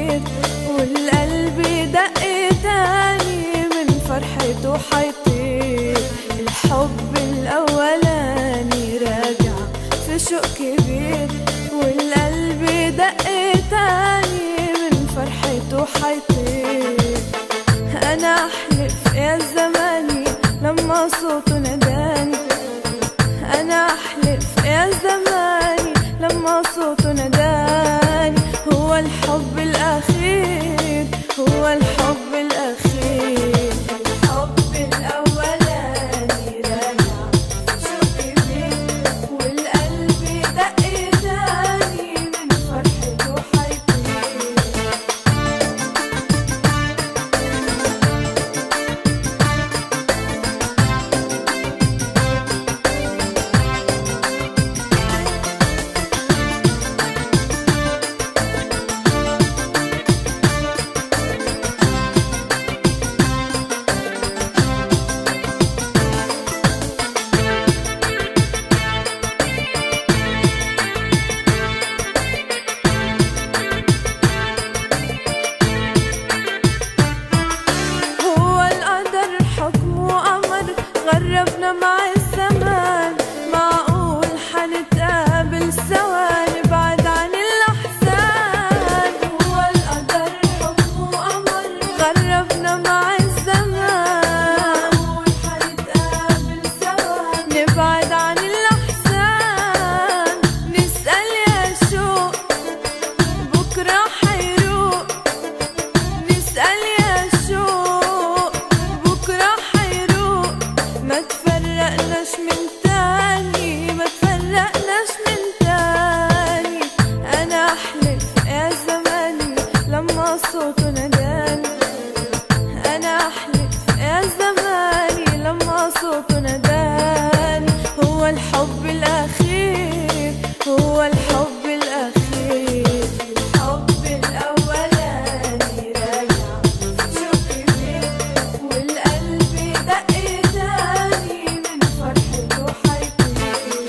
كبير والقلب دق تاني من فرحته حيطير الحب الأولاني راجع في شوق كبير والقلب دق تاني من فرحته حيطير أنا أحلف يا زماني لما صوته ناداني أنا أحلف يا زماني لما صوته ناداني هو الحب الأخير هو الحب الأخير الحب الأولاني راجع شوق كبير والقلب دق تاني من فرحته حيطير هو القدر حكمه أمر غربنا مع الزمان معقول حنتقابل سوا نبعد عن الأحزان هو القدر حكمه أمر غربنا مع الزمان معقول حنتقابل سوا نبعد عن الأحزان نسأل يا شوق بكرة حيروق نسأل يا شوق بكرة حيروق ما تفرقناش من تاني ما تفرقناش من تاني أنا أحلف يا زماني لما صوته ناداني أنا أحلف يا زماني لما صوته ناداني هو الحب الأخير هو الحب الأخير الحب الأولاني راجع شوق كبير والقلب دق تاني من فرحته حيطير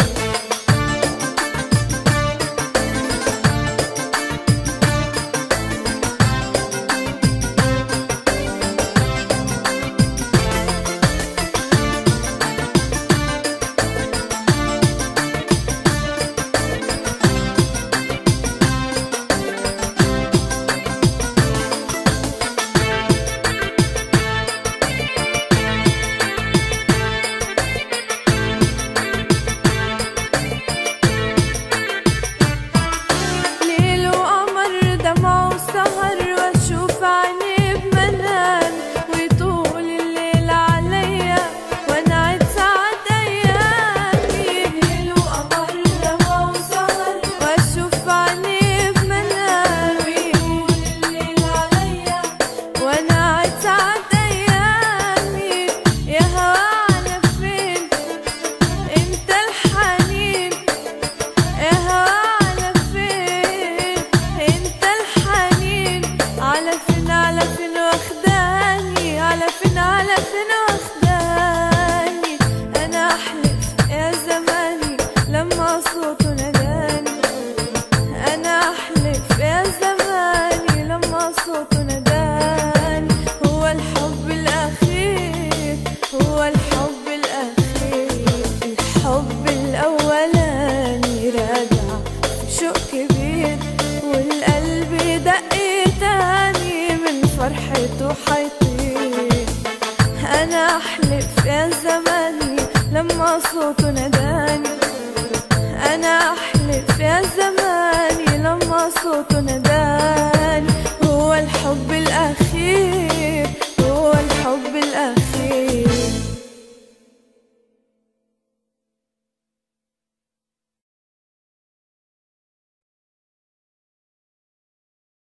ليل وقمر دمع وسهر واشوف عيني بمنام ويطول الليل عليا وانا عد ساعات ايامي ليل وقمر دمع وسهر واشوف عيني بمنام ويطول الليل عليا وانا عد ساعات ايامي يا هوا على فين انت الحنين يا هوا على فين انت الحنين على فين على فين واخداني على فين على فين واخداني انا احلف يا زماني لما صوته ناداني انا احلف يا زماني لما صوته ناداني هو الحب الاخير هو الحب الاخير الحب الاولاني راجع شوق كبير والقلب دق تاني من فرحته حيطير انا احلف يا زماني لما صوته ناداني انا احلف يا زماني لما صوته ناداني